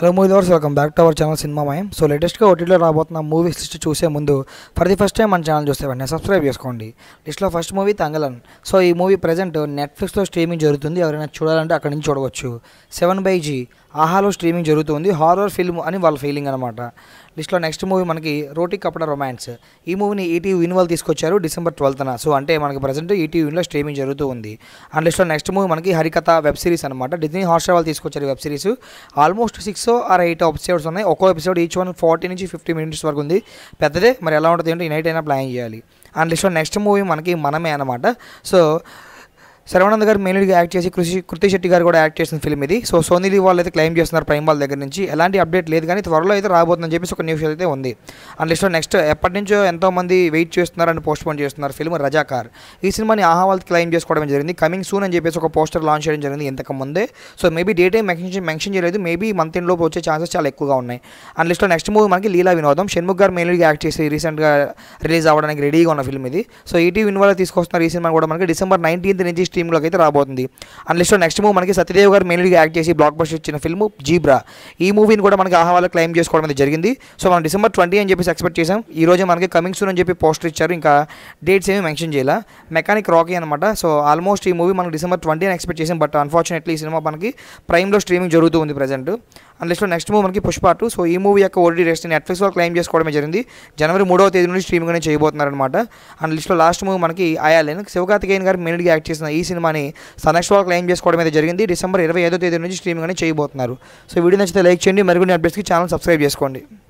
hello movie lovers welcome back to our channel cinema మయం so లేటెస్ట్గా ఓటీలో రాబోతున్న మూవీస్ లిస్ట్ చూసే ముందు ఫర్ ది ఫస్ట్ టైం మన ఛానల్ చూస్తే వెంటనే సబ్స్క్రైబ్ చేసుకోండి లిస్ట్లో ఫస్ట్ మూవీ తంగలన్ సో ఈ మూవీ ప్రజెంట్ నెట్ఫ్లిక్స్లో స్ట్రీమింగ్ జరుగుతుంది ఎవరైనా చూడాలంటే అక్కడి నుంచి చూడవచ్చు సెవెన్ బై జీ ఆహాలో స్ట్రీమింగ్ జరుగుతుంది హారర్ ఫిల్మ్ అని వాళ్ళ ఫీలింగ్ అనమాట లిస్ట్లో నెక్స్ట్ మూవీ మనకి రోటీ కపడ రొమాన్స్ ఈ మూవీని ఈటీవీ విన్ వాళ్ళు తీసుకొచ్చారు డిసెంబర్ ట్వెల్త్న సో అంటే మనకి ప్రజెంట్ ఈటీవీ విన్లో స్ట్రీమింగ్ జరుగుతూ ఉంది అండ్ లిస్ట్లో నెక్స్ట్ మూవీ మనకి హరికథ వెబ్ సిరీస్ అనమాట డిజ్నీ హాట్స్టార్ వాళ్ళు తీసుకొచ్చారు web series almost six or eight episodes ఉన్నాయి ఒక్కో ఎపిసోడ్ ఈచ్ వన్ ఫార్టీ నుంచి ఫిఫ్టీ మినిట్స్ వరకు ఉంది పెద్దదే మరి ఎలా ఉంటుంది ఏంటో ఈ నైట్ అయినా ప్లాన్ చేయాలి అండ్ లిస్ట్లో నెక్స్ట్ మూవీ మనకి మనమే అనమాట సో శరవణంద్ గారు మెయిన్గా యాక్ట్ చేసి కృషి కృతి శెట్టి గారు కూడా యాక్ట్ చేసిన ఫిల్మ్ ఇది సో సోనీ లీవ్ వాళ్ళు అయితే క్లెయిమ్ చేస్తున్నారు ప్రైమ్ వాళ్ళ దగ్గర నుంచి ఎలాంటి అప్డేట్ లేదు కానీ త్వరలో అయితే రాబోతుందని చెప్పేసి ఒక న్యూస్ అయితే ఉంది అండ్ లిస్ట్లో నెక్స్ట్ ఎప్పటి నుంచో ఎంతో మంది వెయిట్ చేస్తున్నారని పోస్ట్ పోన్ చేస్తున్నారు ఫిల్మ్ రజాకార్ ఈ సినిమాని ఆహా వాళ్ళు క్లెయిమ్ చేసుకోవడం జరిగింది కమింగ్ సూన్ అని చెప్పేసి ఒక పోస్టర్ లాంచ్ చేయడం జరిగింది ఇంతకు ముందే సో మేబీ డేట్ ఏం మెన్షన్ మెన్షన్ చేయలేదు మేబీ మంత్ ఎండ్ లోపు వచ్చే ఛాన్సెస్ చాలా ఎక్కువగా ఉన్నాయి అండ్ లిస్ట్లో నెక్స్ట్ మూవీ మనకి లీలా వినోదం షణ్ముఖ్ గారు మెయిన్గా యాక్ట్ చేసి రీసెంట్గా రిలీజ్ అవ్వడానికి రెడీగా ఉన్న ఫిల్మ్ ఇది సో ఈటీవీ విన్ వాళ్ళు తీసుకొస్తున్నారు ఈ సినిమా కూడా మనకి డిసెంబర్ నైన్టీన్త్ నుంచి స్ట్రీమ్లోకి అయితే రాబోతుంది అండ్ లిస్ట్లో నెక్స్ట్ మూవీ మనకి సత్యదేవ్ గారు మెయిన్గా యాక్ట్ చేసి బ్లాక్ బస్టర్ ఇచ్చిన ఫిల్మ్ జీబ్రా ఈ మూవీని కూడా మనకి ఆహా వాళ్ళు క్లెయిమ్ చేసుకోవడం అయితే జరిగింది సో మనం డిసెంబర్ ట్వంటీ అని చెప్పేసి ఎక్స్పెక్ట్ చేసాం ఈ రోజు మనకి కమింగ్ సూన్ అని చెప్పి పోస్టర్ ఇచ్చారు ఇంకా డేట్స్ ఏమీ మెన్షన్ చేయాల మెకానిక్ రాకీ అనమాట సో ఆల్మోస్ట్ ఈ మూవీ మనకి డిసెంబర్ ట్వంటీ అని ఎక్స్పెక్ట్ చేసాం బట్ అన్ఫార్చునేట్లీ ఈ సినిమా మనకి ప్రైమ్లో స్ట్రీమింగ్ జరుగుతూ ఉంది ప్రజెంట్ అండ్ లిస్ట్లో నెక్స్ట్ మూవీ మనకి పుష్ప టూ సో ఈ మూవీ యొక్క ఓటీ రెస్ట్ నెట్ఫ్లిక్స్లో క్లెయిమ్ చేసుకోవడమే జరిగింది జనవరి మూడవ తేదీ నుండి స్ట్రీమింగ్ అనేది చేయబోతున్నారనమాట అండ్ లిస్ట్లో లాస్ట్ మూవీ మనకి ఆయాలేన్ శివకార్తికేయన్ గారు మెయిన్గా యాక్ట్ చేసిన ఈ సినిమాని సనెక్స్ట్ వాళ్ళు క్లెయిమ్ చేసుకోవడం అయితే జరిగింది డిసెంబర్ ఇరవై ఐదో తేదీ నుంచి స్ట్రీమింగ్ అనేది చేయబోతున్నారు సో వీడియో నచ్చితే లైక్ చేయండి మరికొన్ని అప్డేట్స్కి ఛానల్ సబ్స్క్రైబ్ చేసుకోండి